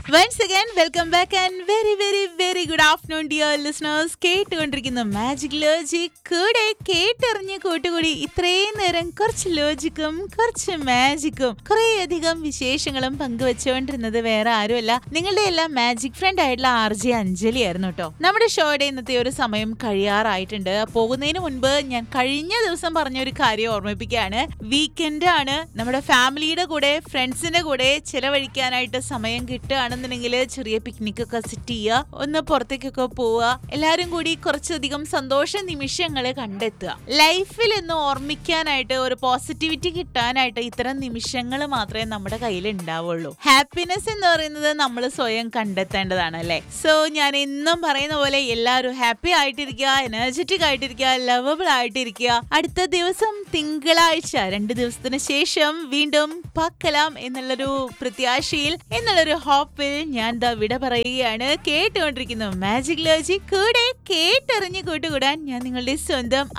once again welcome back and very very very good afternoon dear listeners കേട്ടുകൊണ്ടിരിക്കുന്ന magic logic കൂടെ കേട്ടെറിഞ്ഞ് കൂട്ടുകൂടി ഇത്രയും നേരം കുറച്ച് ലോജിക്കും കുറച്ച് മാജിക്കും കുറേ അധികം വിശേഷങ്ങളും പങ്കുവെച്ചുകൊണ്ടിരുന്നത് വേറെ ആരുമല്ല നിങ്ങളുടെ എല്ലാം മാജിക് ഫ്രണ്ട് ആയിട്ടുള്ള ആർ ജെ അഞ്ജലി ആയിരുന്നു കേട്ടോ നമ്മുടെ ഷോയുടെ ഇന്നത്തെ ഒരു സമയം കഴിയാറായിട്ടുണ്ട് പോകുന്നതിന് മുൻപ് ഞാൻ കഴിഞ്ഞ ദിവസം പറഞ്ഞ ഒരു കാര്യം ഓർമ്മിപ്പിക്കുകയാണ് വീക്കെൻഡ് ആണ് നമ്മുടെ ഫാമിലിയുടെ കൂടെ ഫ്രണ്ട്സിന്റെ കൂടെ ചിലവഴിക്കാനായിട്ട് സമയം കിട്ടുകയാണെന്നുണ്ടെങ്കിൽ ചെറിയ പിക്നിക് ഒക്കെ സെറ്റ് ചെയ്യുക ഒന്ന് പുറത്തേക്കൊക്കെ പോവുക എല്ലാവരും കൂടി കുറച്ചധികം സന്തോഷ നിമിഷങ്ങൾ കണ്ടെത്തുക ലൈഫിൽ ഒന്ന് ഓർമ്മിക്കാനായിട്ട് ഒരു പോസിറ്റിവിറ്റി കിട്ടാനായിട്ട് ഇത്തരം നിമിഷങ്ങൾ മാത്രമേ നമ്മുടെ കയ്യിൽ ഉണ്ടാവുള്ളൂ ഹാപ്പിനെസ് എന്ന് പറയുന്നത് നമ്മൾ സ്വയം കണ്ടെത്തേണ്ടതാണ് അല്ലേ സോ ഞാൻ എന്നും പറയുന്ന പോലെ എല്ലാവരും ഹാപ്പി ആയിട്ടിരിക്കുക എനർജറ്റിക് ആയിട്ടിരിക്കുക ലവബിൾ ആയിട്ടിരിക്കുക അടുത്ത ദിവസം തിങ്കളാഴ്ച രണ്ട് ദിവസത്തിന് ശേഷം വീണ്ടും പാക്കലാം എന്നുള്ളൊരു പ്രത്യാശയിൽ എന്നുള്ളൊരു ഹോപ്പിൽ ഞാൻ ദാ വിട പറയുകയാണ് കേട്ടുകൊണ്ടിരിക്കുന്നു മാജിക് ലോജി കൂടെ കേട്ടറിഞ്ഞ് കൂട്ടുകൂടാൻ ഞാൻ നിങ്ങളുടെ സ്വന്തം